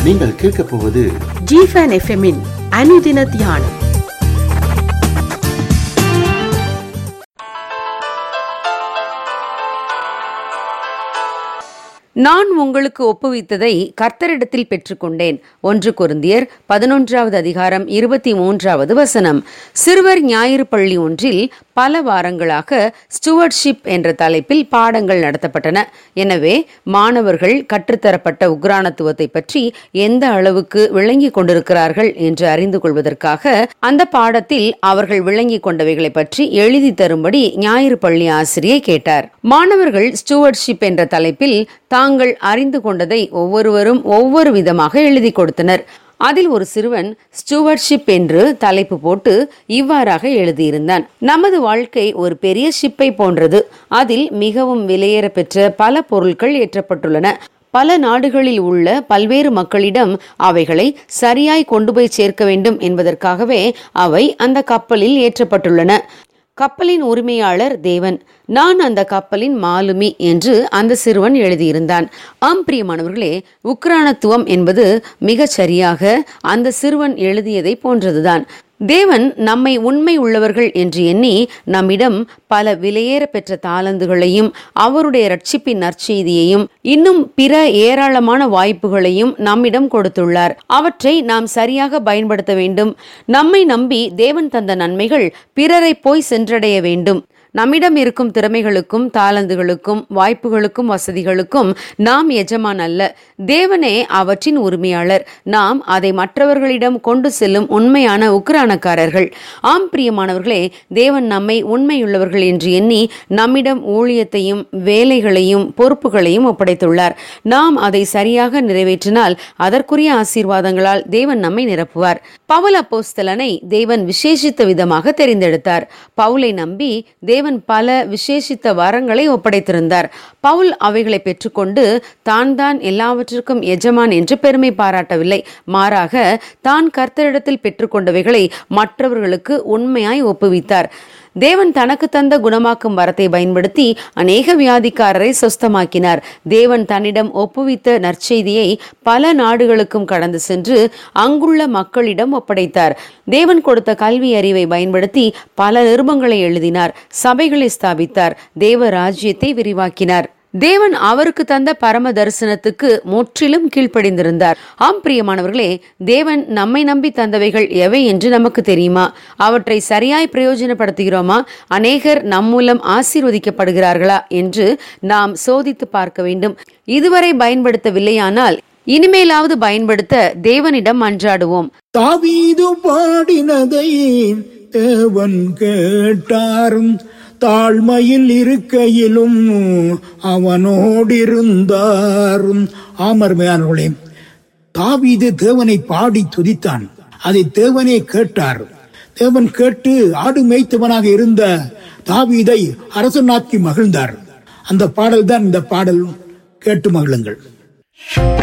நீங்கள் கேட்கப் போவது ஜிஃபன் எஃப்எம்மின் அனுதின தியானம் நான் உங்களுக்கு ஒப்புவித்ததை கர்த்தரிடத்தில் பெற்றுக்கொண்டேன் ஒன்று கொருந்தியர் பதினொன்றாவது அதிகாரம் இருபத்தி மூன்றாவது வசனம் சிறுவர் ஞாயிறு பள்ளி ஒன்றில் பல வாரங்களாக ஸ்டுவர்ட்ஷிப் என்ற தலைப்பில் பாடங்கள் நடத்தப்பட்டன எனவே மாணவர்கள் கற்றுத்தரப்பட்ட உக்ரானத்துவத்தை பற்றி எந்த அளவுக்கு விளங்கிக் கொண்டிருக்கிறார்கள் என்று அறிந்து கொள்வதற்காக அந்த பாடத்தில் அவர்கள் விளங்கிக் கொண்டவைகளை பற்றி எழுதி தரும்படி ஞாயிறு பள்ளி ஆசிரியை கேட்டார் மாணவர்கள் ஸ்டுவர்ட்ஷிப் என்ற தலைப்பில் தாங்கள் அறிந்து கொண்டதை ஒவ்வொருவரும் ஒவ்வொரு விதமாக எழுதி கொடுத்தனர் அதில் ஒரு சிறுவன் ஸ்டூவர்ட்ஷிப் என்று தலைப்பு போட்டு இவ்வாறாக எழுதியிருந்தான் நமது வாழ்க்கை ஒரு பெரிய ஷிப்பை போன்றது அதில் மிகவும் விலையேற பெற்ற பல பொருட்கள் ஏற்றப்பட்டுள்ளன பல நாடுகளில் உள்ள பல்வேறு மக்களிடம் அவைகளை சரியாய் கொண்டு போய் சேர்க்க வேண்டும் என்பதற்காகவே அவை அந்த கப்பலில் ஏற்றப்பட்டுள்ளன கப்பலின் உரிமையாளர் தேவன் நான் அந்த கப்பலின் மாலுமி என்று அந்த சிறுவன் எழுதியிருந்தான் ஆம் பிரியமானவர்களே உக்ரானத்துவம் என்பது மிகச் சரியாக அந்த சிறுவன் எழுதியதை போன்றதுதான் தேவன் நம்மை உண்மை உள்ளவர்கள் என்று எண்ணி நம்மிடம் பல விலையேற பெற்ற தாளந்துகளையும் அவருடைய ரட்சிப்பின் நற்செய்தியையும் இன்னும் பிற ஏராளமான வாய்ப்புகளையும் நம்மிடம் கொடுத்துள்ளார் அவற்றை நாம் சரியாக பயன்படுத்த வேண்டும் நம்மை நம்பி தேவன் தந்த நன்மைகள் பிறரை போய் சென்றடைய வேண்டும் நம்மிடம் இருக்கும் திறமைகளுக்கும் தாளந்துகளுக்கும் வாய்ப்புகளுக்கும் வசதிகளுக்கும் நாம் எஜமான் அல்ல தேவனே அவற்றின் உரிமையாளர் நாம் அதை மற்றவர்களிடம் கொண்டு செல்லும் உண்மையான உக்ரானக்காரர்கள் ஆம் பிரியமானவர்களே தேவன் நம்மை உண்மையுள்ளவர்கள் என்று எண்ணி நம்மிடம் ஊழியத்தையும் வேலைகளையும் பொறுப்புகளையும் ஒப்படைத்துள்ளார் நாம் அதை சரியாக நிறைவேற்றினால் அதற்குரிய ஆசீர்வாதங்களால் தேவன் நம்மை நிரப்புவார் பவுல் அப்போஸ்தலனை தேவன் விசேஷித்த விதமாக தெரிந்தெடுத்தார் பவுலை நம்பி தேவன் பல விசேஷித்த வரங்களை ஒப்படைத்திருந்தார் பவுல் அவைகளை பெற்றுக்கொண்டு தான் தான் எல்லாவற்றிற்கும் எஜமான் என்று பெருமை பாராட்டவில்லை மாறாக தான் கர்த்தரிடத்தில் பெற்றுக்கொண்டவைகளை மற்றவர்களுக்கு உண்மையாய் ஒப்புவித்தார் தேவன் தனக்கு தந்த குணமாக்கும் வரத்தை பயன்படுத்தி அநேக வியாதிக்காரரை சொஸ்தமாக்கினார் தேவன் தன்னிடம் ஒப்புவித்த நற்செய்தியை பல நாடுகளுக்கும் கடந்து சென்று அங்குள்ள மக்களிடம் ஒப்படைத்தார் தேவன் கொடுத்த கல்வி அறிவை பயன்படுத்தி பல நிருபங்களை எழுதினார் சபைகளை ஸ்தாபித்தார் தேவ ராஜ்யத்தை விரிவாக்கினார் தேவன் அவருக்கு தந்த பரம தரிசனத்துக்கு முற்றிலும் கீழ்ப்படிந்திருந்தார் ஆம் பிரியமானவர்களே தேவன் நம்மை நம்பி தந்தவைகள் எவை என்று நமக்கு தெரியுமா அவற்றை சரியாய் பிரயோஜனப்படுத்துகிறோமா அநேகர் நம் மூலம் ஆசீர்வதிக்கப்படுகிறார்களா என்று நாம் சோதித்து பார்க்க வேண்டும் இதுவரை பயன்படுத்தவில்லையானால் இனிமேலாவது பயன்படுத்த தேவனிடம் மன்றாடுவோம் தாவீது பாடினதை தேவன் கேட்டாரும் தாழ்மையில் இருக்கையிலும் அவனோடிருந்தாரும் ஆமர்மையானவர்களே தாவீது தேவனை பாடி துதித்தான் அதை தேவனே கேட்டார் தேவன் கேட்டு ஆடு மேய்த்தவனாக இருந்த தாவீதை அரசனாக்கி மகிழ்ந்தார் அந்த பாடல் தான் இந்த பாடல் கேட்டு மகிழுங்கள்